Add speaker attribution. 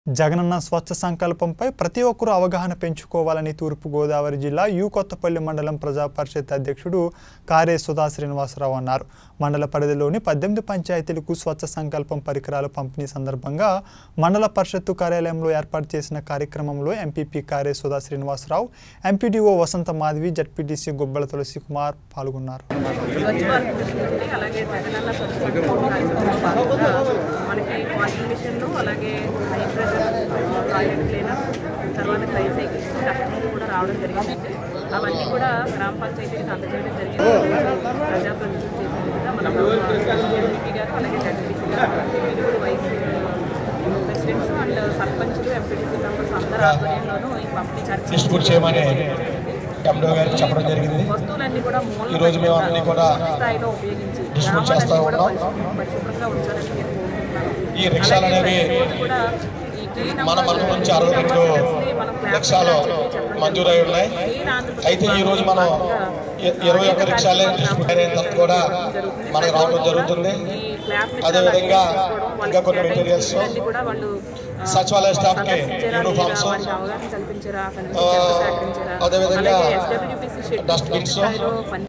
Speaker 1: జగనన్న స్వచ్ఛ సంకల్పంపై ప్రతి ఒక్కరూ అవగాహన పెంచుకోవాలని తూర్పుగోదావరి జిల్లా యు కొత్తపల్లి మండలం ప్రజా పరిషత్ అధ్యక్షుడు కారే సుధా శ్రీనివాసరావు అన్నారు మండల పరిధిలోని పద్దెనిమిది పంచాయతీలకు స్వచ్ఛ సంకల్పం పరికరాల పంపిణీ సందర్భంగా మండల పరిషత్తు కార్యాలయంలో ఏర్పాటు చేసిన కార్యక్రమంలో MPP Kare Sudha Srinivasarao MPDO Vasantha Madhavi ZPTC Gubbala Tulasi Kumar పాల్గొన్నారు
Speaker 2: స్వచ్ఛ భారత్ మిషన్ ఉంది అలాగే జగనన్న స్వచ్ఛ సంకల్పం కార్యక్రమంలో భాగంగా మనకి వాషింగ్ మిషన్లు అలాగే హై ప్రెషర్ టాయిలెట్ క్లీనర్ తర్వాత ట్రై సైకిల్స్ కస్టమర్లు కూడా రావడం జరిగింది అవన్నీ కూడా గ్రామ పంచాయతీకి అందజేయడం జరిగింది ప్రజాప్రతినిధుల చేతుల మీదుగా మన ఎంపీ గారు అలాగే జడ్పీసీ గారు ఇరువురు వైస్ ప్రెసిడెంట్స్ అండ్ సర్పంచులు ఎంపీటీసీ మెంబర్స్ అందరి ఆధ్వర్యంలోనూ ఈ పంపిణీ
Speaker 3: డిస్ట్రిబ్యూట్
Speaker 2: కార్యక్రమం
Speaker 3: చేయమని ఎండో గారికి చెప్పడం జరిగింది
Speaker 2: వస్తువులన్నీ కూడా మూల
Speaker 3: ఈరోజు మేము అన్ని కూడా
Speaker 2: స్థాయిలో ఉపయోగించి
Speaker 3: డిస్ట్రిబ్యూట్
Speaker 2: గ్రామాలన్నీ
Speaker 3: చేస్తా
Speaker 2: కూడా
Speaker 3: ఉన్నాం.
Speaker 2: పరిశుభ్రం- పరిశుభ్రంగా ఉంచాలని నేను కోరుకుంటున్నాను.
Speaker 3: ఈ రిక్షాలు
Speaker 2: అలాగే
Speaker 3: అనేవి
Speaker 2: ప్రతిరోజు కూడా ఈ క్లీన్
Speaker 3: మన
Speaker 2: అవ్వాలి,
Speaker 3: మండలం నుంచి
Speaker 2: క్లీన్
Speaker 3: అరవై రెండు
Speaker 2: అవ్వాల్సి మనం క్లాస్
Speaker 3: రిక్షాలు
Speaker 2: చెప్పి చెప్పడం
Speaker 3: మంజూరై ఉన్నాయి
Speaker 2: క్లీన్ ఆంధ్రప్రదేశ్
Speaker 3: అయితే ఈ రోజు మనం ఇ- ఇరవై ఒక్క రిక్షాలే డిస్ట్రిబ్యూట్ అయినంత కూడా మనకు రావడం జరుగుతుంది
Speaker 2: ఈ క్లాప్ ని
Speaker 3: అదేవిధంగా
Speaker 2: తీసుకోవడం, వాళ్ళకి
Speaker 3: ఇంకా కొన్ని
Speaker 2: కేటాయించిన
Speaker 3: మెటీరియల్స్
Speaker 2: వీళ్ళని కూడా వాళ్ళు ఆ,
Speaker 3: సచివాలయ స్టాఫ్ కి
Speaker 2: సందర్శించారా
Speaker 3: యూనిఫామ్స్,
Speaker 2: లేదా, వారికి అవగాహన కల్పించారా అక్కడి నుంచి
Speaker 3: ఆ,
Speaker 2: చెత్త సేకరించారా
Speaker 3: అదేవిధంగా
Speaker 2: అలాగే SWPC షెడ్
Speaker 3: డస్ట్బిన్స్,
Speaker 2: స్థాయిలో పని